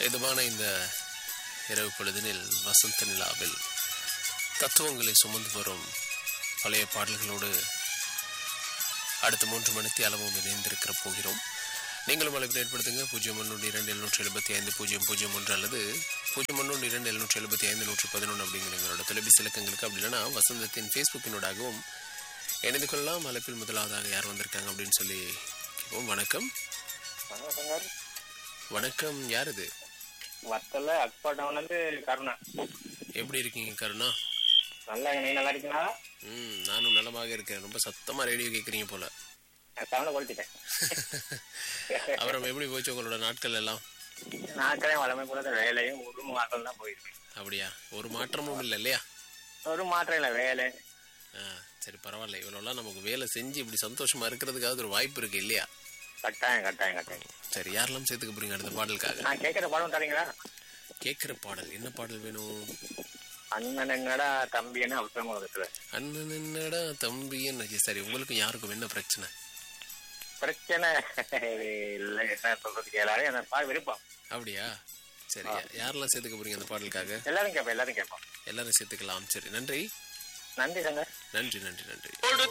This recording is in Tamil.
இதுவான இந்த இரவு பொழுதினில் வசந்த நிலாவில் தத்துவங்களை சுமந்து வரும் பழைய பாடல்களோடு அடுத்த மூன்று மணித்தி அளவும் இணைந்திருக்கிற போகிறோம் நீங்களும் அழைப்பு ஏற்படுத்துங்க பூஜ்ஜியம் ஒன்று இரண்டு எழுநூற்றி எழுபத்தி ஐந்து பூஜ்ஜியம் பூஜ்ஜியம் ஒன்று அல்லது பூஜ்ஜியம் ஒன்று இரண்டு எழுநூற்றி எழுபத்தி ஐந்து நூற்றி பதினொன்று அப்படிங்கிற எங்களோட தொலைபேசி இலக்கங்களுக்கு அப்படி இல்லைன்னா வசந்தத்தின் ஃபேஸ்புக்கினூடாகவும் இணைந்து கொள்ளலாம் அழைப்பில் முதலாவதாக யார் வந்திருக்காங்க அப்படின்னு சொல்லி கேட்போம் வணக்கம் வணக்கங்க வணக்கம் யார் இது வத்தல அக்பா டவுன்ல இருந்து கருணா எப்படி இருக்கீங்க கருணா நல்லா நீ நல்லா இருக்கீங்களா ம் நானும் நலமாக இருக்கேன் ரொம்ப சத்தமாக ரேடியோ கேட்குறீங்க போல நான் சவுண்ட கொளுத்திட்டேன் அப்புறம் எப்படி போச்சு உங்களோட நாட்கள் எல்லாம் நாட்களே வளமை கூட இந்த வேலையும் ஒரு மாற்றம் தான் போயிருக்கு அப்படியா ஒரு மாற்றமும் இல்லை இல்லையா ஒரு மாற்றம் இல்லை வேலை ஆ சரி பரவாயில்ல இவ்வளோலாம் நமக்கு வேலை செஞ்சு இப்படி சந்தோஷமா இருக்கிறதுக்காக ஒரு வாய்ப்பு இருக்கு இல்லையா கட்டாயம் கட்டாயம் கட்டாயம் சரி யாரெல்லாம் சேர்த்துக்க போறீங்க அடுத்த பாடலுக்காக நான் கேட்கிற படம் தரீங்களா கேட்குற பாடல் என்ன பாடல் வேணும் அண்ணன் என்னடா தம்பி என்ன அவசரம் உலகத்துல அண்ணன் என்னடா தம்பி என்ன சரி உங்களுக்கும் யாருக்கும் என்ன பிரச்சனை பிரச்சனை இல்லை என்ன சொல்றது கேளாரு அந்த பா விருப்பம் அப்படியா சரி யா- யாரெல்லாம் சேர்த்துக்க போறீங்க அந்த பாடலுக்காக எல்லாரும் கேட்போம் எல்லாரும் கேட்போம் எல்லாரும் சேர்த்துக்கலாம் சரி நன்றி நன்றி சங்கர் நன்றி நன்றி நன்றி